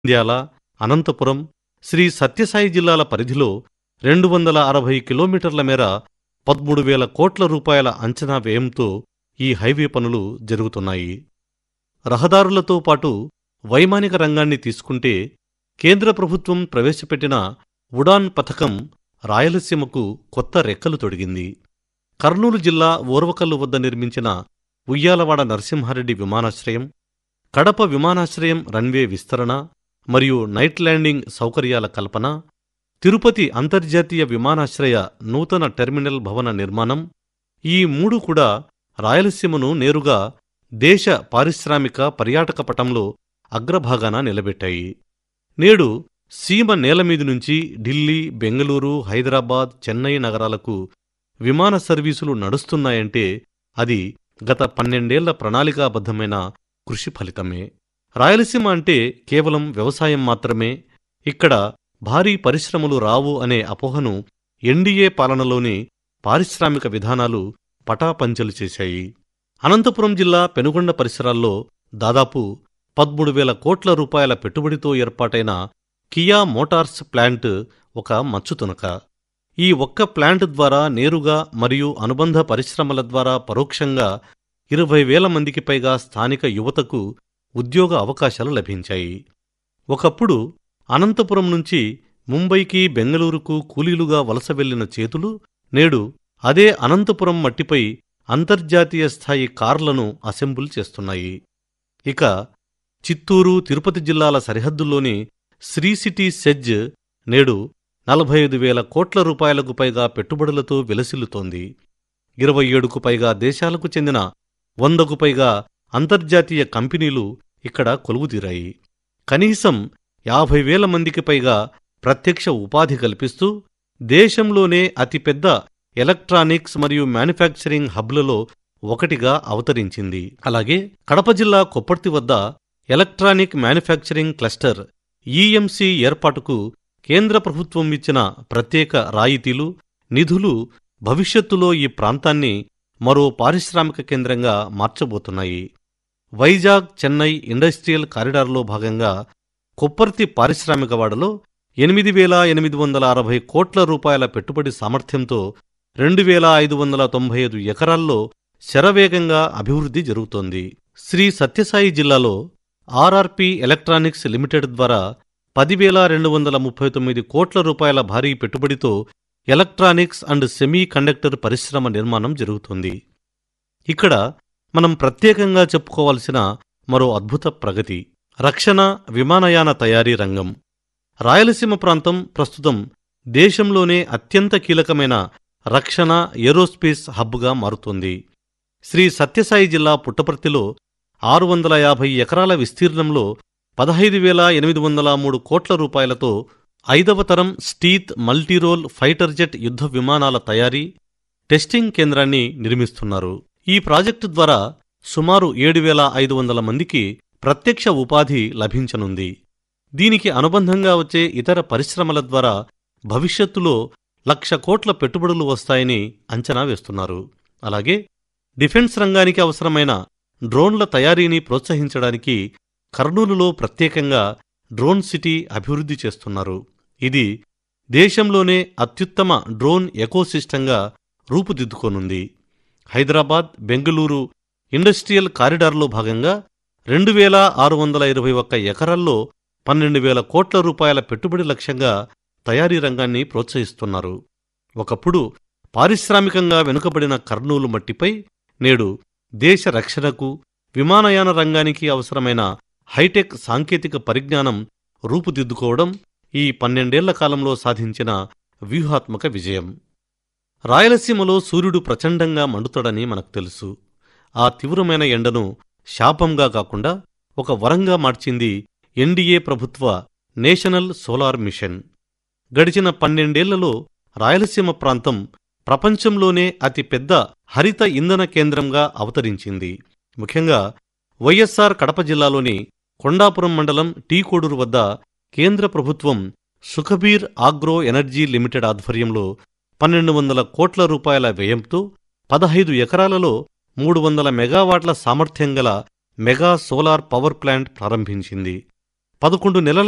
నంద్యాల అనంతపురం శ్రీ సత్యసాయి జిల్లాల పరిధిలో రెండు వందల అరవై కిలోమీటర్ల మేర పదమూడు వేల కోట్ల రూపాయల అంచనా వ్యయంతో ఈ హైవే పనులు జరుగుతున్నాయి రహదారులతో పాటు వైమానిక రంగాన్ని తీసుకుంటే కేంద్ర ప్రభుత్వం ప్రవేశపెట్టిన ఉడాన్ పథకం రాయలసీమకు కొత్త రెక్కలు తొడిగింది కర్నూలు జిల్లా ఓర్వకల్లు వద్ద నిర్మించిన ఉయ్యాలవాడ నరసింహారెడ్డి విమానాశ్రయం కడప విమానాశ్రయం రన్వే విస్తరణ మరియు నైట్ ల్యాండింగ్ సౌకర్యాల కల్పన తిరుపతి అంతర్జాతీయ విమానాశ్రయ నూతన టెర్మినల్ భవన నిర్మాణం ఈ మూడు కూడా రాయలసీమను నేరుగా దేశ పారిశ్రామిక పర్యాటక పటంలో అగ్రభాగాన నిలబెట్టాయి నేడు సీమ నేలమీది నుంచి ఢిల్లీ బెంగళూరు హైదరాబాద్ చెన్నై నగరాలకు విమాన సర్వీసులు నడుస్తున్నాయంటే అది గత పన్నెండేళ్ల ప్రణాళికాబద్ధమైన కృషి ఫలితమే రాయలసీమ అంటే కేవలం వ్యవసాయం మాత్రమే ఇక్కడ భారీ పరిశ్రమలు రావు అనే అపోహను ఎన్డీఏ పాలనలోని పారిశ్రామిక విధానాలు పటాపంచలు చేశాయి అనంతపురం జిల్లా పెనుగొండ పరిసరాల్లో దాదాపు పదమూడు వేల కోట్ల రూపాయల పెట్టుబడితో ఏర్పాటైన కియా మోటార్స్ ప్లాంట్ ఒక మచ్చుతునక ఈ ఒక్క ప్లాంట్ ద్వారా నేరుగా మరియు అనుబంధ పరిశ్రమల ద్వారా పరోక్షంగా ఇరవై వేల మందికి పైగా స్థానిక యువతకు ఉద్యోగ అవకాశాలు లభించాయి ఒకప్పుడు అనంతపురం నుంచి ముంబైకి బెంగళూరుకు కూలీలుగా వలస వెళ్లిన చేతులు నేడు అదే అనంతపురం మట్టిపై అంతర్జాతీయ స్థాయి కార్లను అసెంబుల్ చేస్తున్నాయి ఇక చిత్తూరు తిరుపతి జిల్లాల సరిహద్దుల్లోని శ్రీ సిటీ సెజ్ నేడు నలభై ఐదు వేల కోట్ల రూపాయలకు పైగా పెట్టుబడులతో విలసిల్లుతోంది ఇరవై ఏడుకు పైగా దేశాలకు చెందిన వందకు పైగా అంతర్జాతీయ కంపెనీలు ఇక్కడ కొలువుదీరాయి కనీసం యాభై వేల మందికి పైగా ప్రత్యక్ష ఉపాధి కల్పిస్తూ దేశంలోనే అతిపెద్ద ఎలక్ట్రానిక్స్ మరియు మ్యానుఫ్యాక్చరింగ్ హబ్లలో ఒకటిగా అవతరించింది అలాగే కడప జిల్లా కొప్పర్తి వద్ద ఎలక్ట్రానిక్ మ్యానుఫ్యాక్చరింగ్ క్లస్టర్ ఈఎంసీ ఏర్పాటుకు కేంద్ర ప్రభుత్వం ఇచ్చిన ప్రత్యేక రాయితీలు నిధులు భవిష్యత్తులో ఈ ప్రాంతాన్ని మరో పారిశ్రామిక కేంద్రంగా మార్చబోతున్నాయి వైజాగ్ చెన్నై ఇండస్ట్రియల్ కారిడార్లో భాగంగా కొప్పర్తి పారిశ్రామికవాడలో ఎనిమిది వేల ఎనిమిది వందల అరవై కోట్ల రూపాయల పెట్టుబడి సామర్థ్యంతో రెండు వేల ఐదు వందల తొంభై ఐదు ఎకరాల్లో శరవేగంగా అభివృద్ధి జరుగుతోంది శ్రీ సత్యసాయి జిల్లాలో ఆర్ఆర్పి ఎలక్ట్రానిక్స్ లిమిటెడ్ ద్వారా పదివేల రెండు వందల ముప్పై తొమ్మిది కోట్ల రూపాయల భారీ పెట్టుబడితో ఎలక్ట్రానిక్స్ అండ్ సెమీ కండక్టర్ పరిశ్రమ నిర్మాణం జరుగుతోంది ఇక్కడ మనం ప్రత్యేకంగా చెప్పుకోవాల్సిన మరో అద్భుత ప్రగతి రక్షణ విమానయాన తయారీ రంగం రాయలసీమ ప్రాంతం ప్రస్తుతం దేశంలోనే అత్యంత కీలకమైన రక్షణ ఏరోస్పేస్ హబ్గా మారుతోంది శ్రీ సత్యసాయి జిల్లా పుట్టపర్తిలో ఆరు వందల యాభై ఎకరాల విస్తీర్ణంలో పదహైదు వేల ఎనిమిది వందల మూడు కోట్ల రూపాయలతో ఐదవ తరం స్టీత్ మల్టీరోల్ ఫైటర్ జెట్ యుద్ధ విమానాల తయారీ టెస్టింగ్ కేంద్రాన్ని నిర్మిస్తున్నారు ఈ ప్రాజెక్టు ద్వారా సుమారు ఏడు వేల ఐదు వందల మందికి ప్రత్యక్ష ఉపాధి లభించనుంది దీనికి అనుబంధంగా వచ్చే ఇతర పరిశ్రమల ద్వారా భవిష్యత్తులో లక్ష కోట్ల పెట్టుబడులు వస్తాయని అంచనా వేస్తున్నారు అలాగే డిఫెన్స్ రంగానికి అవసరమైన డ్రోన్ల తయారీని ప్రోత్సహించడానికి కర్నూలులో ప్రత్యేకంగా డ్రోన్ సిటీ అభివృద్ధి చేస్తున్నారు ఇది దేశంలోనే అత్యుత్తమ డ్రోన్ ఎకోసిస్టంగా రూపుదిద్దుకోనుంది హైదరాబాద్ బెంగళూరు ఇండస్ట్రియల్ కారిడార్లో భాగంగా రెండు వేల ఆరు వందల ఇరవై ఒక్క ఎకరాల్లో పన్నెండు వేల కోట్ల రూపాయల పెట్టుబడి లక్ష్యంగా తయారీ రంగాన్ని ప్రోత్సహిస్తున్నారు ఒకప్పుడు పారిశ్రామికంగా వెనుకబడిన కర్నూలు మట్టిపై నేడు దేశ రక్షణకు విమానయాన రంగానికి అవసరమైన హైటెక్ సాంకేతిక పరిజ్ఞానం రూపుదిద్దుకోవడం ఈ పన్నెండేళ్ల కాలంలో సాధించిన వ్యూహాత్మక విజయం రాయలసీమలో సూర్యుడు ప్రచండంగా మండుతాడని మనకు తెలుసు ఆ తీవ్రమైన ఎండను శాపంగా కాకుండా ఒక వరంగా మార్చింది ఎన్డీఏ ప్రభుత్వ నేషనల్ సోలార్ మిషన్ గడిచిన పన్నెండేళ్లలో రాయలసీమ ప్రాంతం ప్రపంచంలోనే అతి పెద్ద హరిత ఇంధన కేంద్రంగా అవతరించింది ముఖ్యంగా వైఎస్సార్ కడప జిల్లాలోని కొండాపురం మండలం టీకోడూరు వద్ద కేంద్ర ప్రభుత్వం సుఖబీర్ ఆగ్రో ఎనర్జీ లిమిటెడ్ ఆధ్వర్యంలో పన్నెండు వందల కోట్ల రూపాయల వ్యయంతో పదహైదు ఎకరాలలో మూడు వందల మెగావాట్ల సామర్థ్యం గల మెగా సోలార్ పవర్ ప్లాంట్ ప్రారంభించింది పదకొండు నెలల